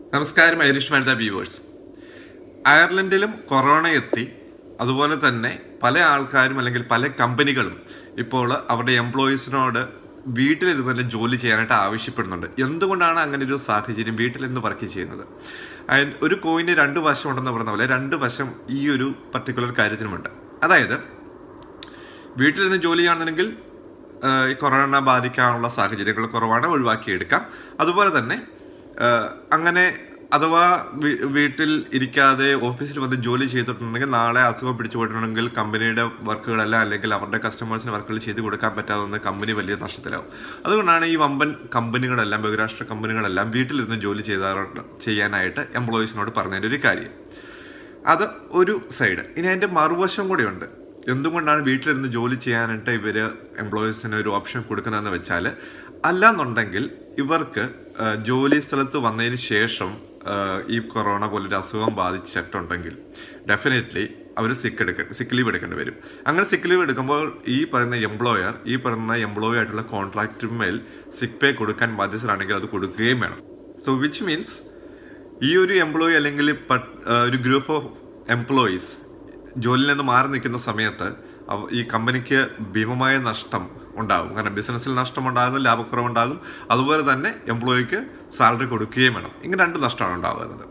നമസ്കാരം ഐറിഷ് വനിത വ്യൂവേഴ്സ് അയർലൻഡിലും കൊറോണ എത്തി അതുപോലെ തന്നെ പല ആൾക്കാരും അല്ലെങ്കിൽ പല കമ്പനികളും ഇപ്പോൾ അവരുടെ എംപ്ലോയീസിനോട് വീട്ടിലിരുന്ന് തന്നെ ജോലി ചെയ്യാനായിട്ട് ആവശ്യപ്പെടുന്നുണ്ട് എന്തുകൊണ്ടാണ് അങ്ങനെ ഒരു സാഹചര്യം വീട്ടിലിരുന്ന് വർക്ക് ചെയ്യുന്നത് And ഒരു കോയിന് രണ്ട് വശം ഉണ്ടെന്ന് പറഞ്ഞ പോലെ രണ്ട് വശം ഈ ഒരു പർട്ടിക്കുലർ കാര്യത്തിനുമുണ്ട് അതായത് വീട്ടിലിരുന്ന് ജോലി ചെയ്യുകയാണെന്നുണ്ടെങ്കിൽ ആഹ് ഈ കൊറോണ ബാധിക്കാനുള്ള സാഹചര്യങ്ങൾ കുറവാണ് ഒഴിവാക്കിയെടുക്കാം അതുപോലെ തന്നെ ആഹ് അങ്ങനെ അഥവാ വീ- വീട്ടിൽ ഇരിക്കാതെ ഓഫീസിൽ വന്ന് ജോലി ചെയ്തിട്ടുണ്ടെങ്കിൽ നാളെ അസുഖം പിടിച്ചു പോയിട്ടുണ്ടെങ്കിൽ കമ്പനിയുടെ വർക്കുകളെല്ലാം അല്ലെങ്കിൽ അവരുടെ കസ്റ്റമേഴ്സിന് വർക്കുകൾ ചെയ്ത് കൊടുക്കാൻ പറ്റാതെ വന്ന് കമ്പനി വലിയ നഷ്ടത്തിലാവും അതുകൊണ്ടാണ് ഈ വമ്പൻ കമ്പനികളെല്ലാം ബഹുരാഷ്ട്ര കമ്പനികളെല്ലാം വീട്ടിലിരുന്ന് ജോലി ചെയ്താറുണ്ട് ചെയ്യാനായിട്ട് എംപ്ലോയീസിനോട് പറഞ്ഞതിൻ്റെ ഒരു കാര്യം അത് ഒരു സൈഡ് ഇനി അതിൻ്റെ മറുവശം കൂടെയുണ്ട് എന്തുകൊണ്ടാണ് വീട്ടിലിരുന്ന് ജോലി ചെയ്യാനായിട്ട് ഇവർ എംപ്ലോയീസിന് ഒരു ഓപ്ഷൻ കൊടുക്കുന്നതെന്ന് വെച്ചാൽ അല്ലാന്നുണ്ടെങ്കിൽ ഇവർക്ക് ആ, ജോലി സ്ഥലത്ത് വന്നതിന് ശേഷം ആ, ഈ കൊറോണ പോലൊരു അസുഖം ബാധിച്ചിട്ടുണ്ടെങ്കിൽ ഡെഫിനറ്റ്ലി അവർ സിക്ക് എടുക്ക സിക്ക് ലീവ് എടുക്കേണ്ടി വരും അങ്ങനെ സിക്ക് ലീവ് എടുക്കുമ്പോൾ ഈ പറയുന്ന എംപ്ലോയർ ഈ പറയുന്ന എംപ്ലോയി ആയിട്ടുള്ള കോൺട്രാക്റ്റിന്മേൽ സിക്ക് പേ കൊടുക്കാൻ ബാധ്യസ്ഥരാണെങ്കിൽ അത് കൊടുക്കുകയും വേണം സോ വിച്ച് മീൻസ് ഈ ഒരു എംപ്ലോയി അല്ലെങ്കിൽ പട്ട്- ആ, ഒരു ഗ്രൂപ്പ് ഓഫ് എംപ്ലോയീസ് ജോലിയിൽ നിന്ന് മാറി നിൽക്കുന്ന സമയത്ത് അവ- ഈ കമ്പനിക്ക് ഭീമമായ നഷ്ടം ഉണ്ടാകും കാരണം ബിസിനസ്സിൽ നഷ്ടമുണ്ടാകും ലാഭക്കുറവുണ്ടാകും അതുപോലെ തന്നെ എംപ്ലോയിക്ക് സാലറി കൊടുക്കുകയും വേണം ഇങ്ങനെ രണ്ട് നഷ്ടമാണ് ഉണ്ടാകുന്നത്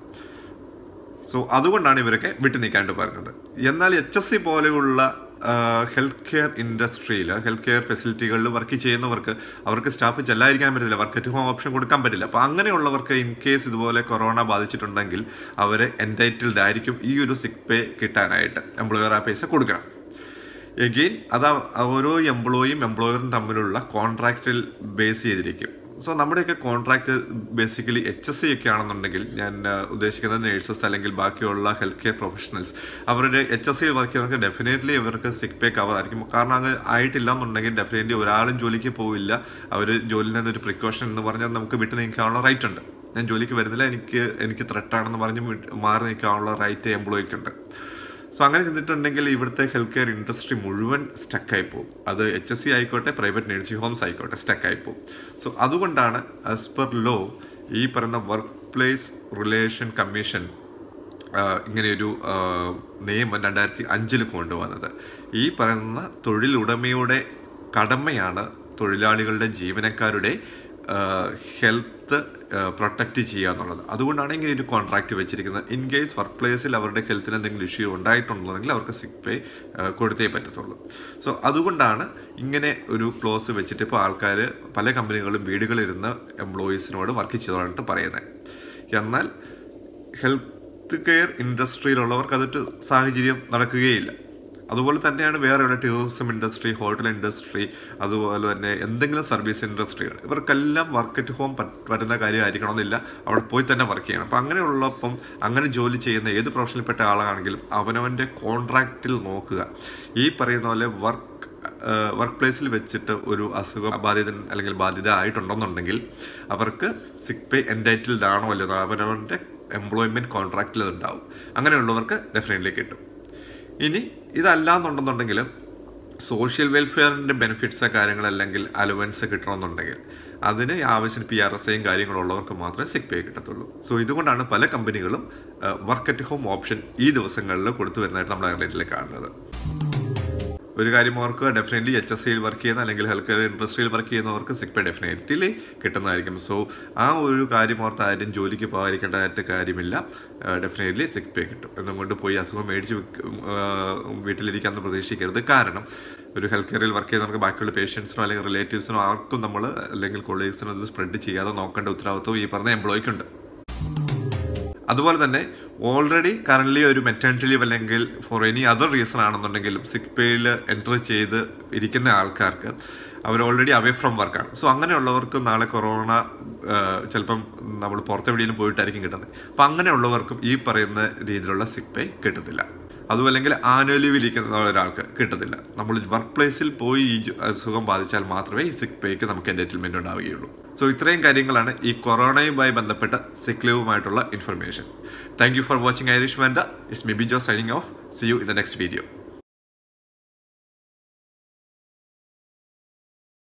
സോ അതുകൊണ്ടാണ് ഇവരൊക്കെ വിട്ടു നിൽക്കാണ്ട് പറഞ്ഞത് എന്നാൽ എച്ച് എസ് സി പോലെയുള്ള ഹെൽത്ത് കെയർ ഇൻഡസ്ട്രിയിൽ ഹെൽത്ത് കെയർ ഫെസിലിറ്റികളിൽ വർക്ക് ചെയ്യുന്നവർക്ക് അവർക്ക് സ്റ്റാഫ് ചെല്ലാതിരിക്കാൻ പറ്റില്ല വർക്ക് അറ്റ് ഹോം ഓപ്ഷൻ കൊടുക്കാൻ പറ്റില്ല അപ്പോൾ അങ്ങനെയുള്ളവർക്ക് ഇൻ കേസ് ഇതുപോലെ കൊറോണ ബാധിച്ചിട്ടുണ്ടെങ്കിൽ അവർ എൻറ്റൈറ്റിൽഡ് ആയിരിക്കും ഈ ഒരു സിക്ക് പേ കിട്ടാനായിട്ട് എംപ്ലോയർ ആ പൈസ കൊടുക്കണം എഗെയിൻ അത് ആ ഓരോ എംപ്ലോയിയും എംപ്ലോയറും തമ്മിലുള്ള കോൺട്രാക്റ്റിൽ ബേസ് ചെയ്തിരിക്കും സോ നമ്മുടെയൊക്കെ contract basically H S C ഒക്കെ ആണെന്നുണ്ടെങ്കിൽ ഞാൻ ആ, ഉദ്ദേശിക്കുന്നത് നേഴ്സസ് അല്ലെങ്കിൽ ബാക്കിയുള്ള ഹെൽത്ത് കെയർ പ്രൊഫഷണൽസ് അവരുടെ എച്ച് എസ് സി വർക്ക് ചെയ്യുന്നവർക്ക് ഡെഫിനറ്റ്ലി ഇവർക്ക് സിക്ക് പേ കവർ ആയിരിക്കും കാരണം അത് ആയിട്ടില്ല എന്നുണ്ടെങ്കിൽ ഡെഫിനറ്റ്ലി ഒരാളും ജോലിക്ക് പോവില്ല അവർ ജോലിയിൽ നിന്നൊരു പ്രിക്കോഷൻ എന്ന് പറഞ്ഞാൽ നമുക്ക് വിട്ടു നിൽക്കാനുള്ള റൈറ്റ് ഉണ്ട് ഞാൻ ജോലിക്ക് വരുന്നില്ല എനിക്ക് എനിക്ക് ത്രെട്ടാണെന്ന് പറഞ്ഞ് വിട്ട് മാറി നിൽക്കാനുള്ള റൈറ്റ് എംപ്ലോയിക്കുണ്ട് സോ അങ്ങനെ ചെയ്തിട്ടുണ്ടെങ്കിൽ ഇവിടുത്തെ ഹെൽത്ത് കെയർ ഇൻഡസ്ട്രി മുഴുവൻ സ്റ്റക്കായി പോകും അത് എച്ച് എസ് സി ആയിക്കോട്ടെ പ്രൈവറ്റ് നഴ്സിംഗ് ഹോംസ് ആയിക്കോട്ടെ സ്റ്റക്കായി പോകും സോ അതുകൊണ്ടാണ് ആസ് പെർ ലോ ഈ പറയുന്ന വർക്ക് പ്ലേസ് റിലേഷൻ കമ്മീഷൻ ആഹ് ഇങ്ങനെയൊരു ആഹ് നിയമം രണ്ടായിരത്തി അഞ്ചിൽ കൊണ്ടുവന്നത് ഈ പറയുന്ന തൊഴിലുടമയുടെ കടമയാണ് തൊഴിലാളികളുടെ ജീവനക്കാരുടെ ഹെൽത്ത് പ്രൊട്ടക്റ്റ് ചെയ്യുക എന്നുള്ളത് അതുകൊണ്ടാണ് ഇങ്ങനെ ഒരു കോൺട്രാക്റ്റ് വെച്ചിരിക്കുന്നത് ഇൻ കേസ് വർക്ക് പ്ലേസിൽ അവരുടെ ഹെൽത്തിന് എന്തെങ്കിലും ഇഷ്യൂ ഉണ്ടായിട്ടുണ്ടെങ്കിൽ അവർക്ക് സിക്ക് പേ കൊടുത്തേ പറ്റത്തുള്ളൂ സോ അതുകൊണ്ടാണ് ഇങ്ങനെ ഒരു ക്ലോസ് വെച്ചിട്ട് ഇപ്പോൾ ആൾക്കാർ പല കമ്പനികളും വീടുകളിലിരുന്ന് എംപ്ലോയീസിനോട് വർക്ക് ചെയ്തോളായിട്ട് പറയുന്നത് എന്നാൽ ഹെൽത്ത് കെയർ ഇൻഡസ്ട്രിയിലുള്ളവർക്ക് അതൊരു സാഹചര്യം നടക്കുകയില്ല അതുപോലെ തന്നെയാണ് വേറെ ഇവിടെ ടൂറിസം ഇൻഡസ്ട്രി ഹോട്ടൽ ഇൻഡസ്ട്രി അതുപോലെ തന്നെ എന്തെങ്കിലും സർവീസ് ഇൻഡസ്ട്രികൾ ഇവർക്കെല്ലാം വർക്ക് അറ്റ് ഹോം പറ്റുന്ന കാര്യമായിരിക്കണമെന്നില്ല അവിടെ പോയി തന്നെ വർക്ക് ചെയ്യണം അപ്പം അങ്ങനെയുള്ളപ്പം അങ്ങനെ ജോലി ചെയ്യുന്ന ഏത് പ്രൊഫഷനിൽപ്പെട്ട ആളാണെങ്കിലും അവനവൻ്റെ കോൺട്രാക്റ്റിൽ നോക്കുക ഈ പറയുന്ന പോലെ വർക്ക് വർക്ക് പ്ലേസിൽ വെച്ചിട്ട് ഒരു അസുഖ ബാധിത അല്ലെങ്കിൽ ബാധിത ആയിട്ടുണ്ടെന്നുണ്ടെങ്കിൽ അവർക്ക് സിക്ക് പേ എൻറ്റൈറ്റിൽഡ് ആണോ അല്ലയോ അവനവൻ്റെ എംപ്ലോയ്മെൻറ്റ് കോൺട്രാക്റ്റിൽ അതുണ്ടാവും അങ്ങനെയുള്ളവർക്ക് ഡെഫിനറ്റ്ലി കിട്ടും ഇനി ഇതല്ലാന്നുണ്ടെന്നുണ്ടെങ്കിൽ സോഷ്യൽ വെൽഫെയറിൻ്റെ ബെനിഫിറ്റ്സ് കാര്യങ്ങൾ അല്ലെങ്കിൽ അലവൻസ് കിട്ടണമെന്നുണ്ടെങ്കിൽ അതിന് ആവശ്യത്തിന് പി ആർ എസ് ഐയും കാര്യങ്ങളുള്ളവർക്ക് മാത്രമേ സിക്ക് പേ കിട്ടത്തുള്ളൂ സോ ഇതുകൊണ്ടാണ് പല കമ്പനികളും വർക്ക് അറ്റ് ഹോം ഓപ്ഷൻ ഈ ദിവസങ്ങളിൽ കൊടുത്തു വരുന്നതായിട്ട് നമ്മൾ അയർലൻഡിൽ കാണുന്നത് ഒരു കാര്യം ഓർക്കുക ഡെഫിനറ്റ്ലി എച്ച് എസ് സിയിൽ വർക്ക് ചെയ്യുന്ന അല്ലെങ്കിൽ ഹെൽത്ത് കെയർ ഇൻഡസ്ട്രിയിൽ വർക്ക് ചെയ്യുന്നവർക്ക് സിക്ക് പേ ഡെഫിനറ്റ്ലി കിട്ടുന്നതായിരിക്കും സോ ആ ഒരു കാര്യം ഓർത്ത് ആരും ജോലിക്ക് പോകാതിരിക്കേണ്ടതായിട്ട് കാര്യമില്ല ഡെഫിനറ്റ്ലി സിക്ക് പേ കിട്ടും എന്നും കൊണ്ട് പോയി അസുഖം മേടിച്ച് വെക്ക- ആ, വീട്ടിലിരിക്കാമെന്ന് പ്രതീക്ഷിക്കരുത് കാരണം ഒരു ഹെൽത്ത് കെയറിൽ വർക്ക് ചെയ്യുന്നവർക്ക് ബാക്കിയുള്ള പേഷ്യൻസിനോ അല്ലെങ്കിൽ റിലേറ്റീവ്സിനോ ആർക്കും നമ്മൾ അല്ലെങ്കിൽ കൊളീഗ്സിനോ ഇത് സ്പ്രെഡ് ചെയ്യാതെ നോക്കേണ്ട ഉത്തരവാദിത്വം ഈ പറഞ്ഞ എംപ്ലോയിക്കുണ്ട് അതുപോലെ തന്നെ ഓൾറെഡി കറൻ്റ്ലി ഒരു മെറ്റേണിറ്റി ലീവ് അല്ലെങ്കിൽ ഫോർ എനി അതർ റീസൺ ആണെന്നുണ്ടെങ്കിലും സിക്ക് പേയിൽ എൻ്റർ ചെയ്ത് ഇരിക്കുന്ന ആൾക്കാർക്ക് അവർ ഓൾറെഡി അവേ ഫ്രം വർക്കാണ് സോ അങ്ങനെയുള്ളവർക്ക് നാളെ കൊറോണ ചിലപ്പം നമ്മൾ പുറത്തെവിടെയും പോയിട്ടായിരിക്കും കിട്ടുന്നത് അപ്പം അങ്ങനെയുള്ളവർക്കും ഈ പറയുന്ന രീതിയിലുള്ള സിക്ക് പേ കിട്ടത്തില്ല അതുമല്ലെങ്കിൽ ആനുവൽ ലീവ് ഇരിക്കുന്ന ഒരാൾക്ക് കിട്ടത്തില്ല നമ്മൾ വർക്ക് പ്ലേസിൽ പോയി ഈ ജോ- അസുഖം ബാധിച്ചാൽ മാത്രമേ ഈ സിക്ക് പേക്ക് നമുക്ക് എൻറ്റൈറ്റിൽമെൻറ്റ് ഉണ്ടാവുകയുള്ളൂ സോ ഇത്രയും കാര്യങ്ങളാണ് ഈ കൊറോണയുമായി ബന്ധപ്പെട്ട സിക്ക് ലീവുമായിട്ടുള്ള information thank you for watching Irish വെൻഡ it's me Bijo signing off see you in the next video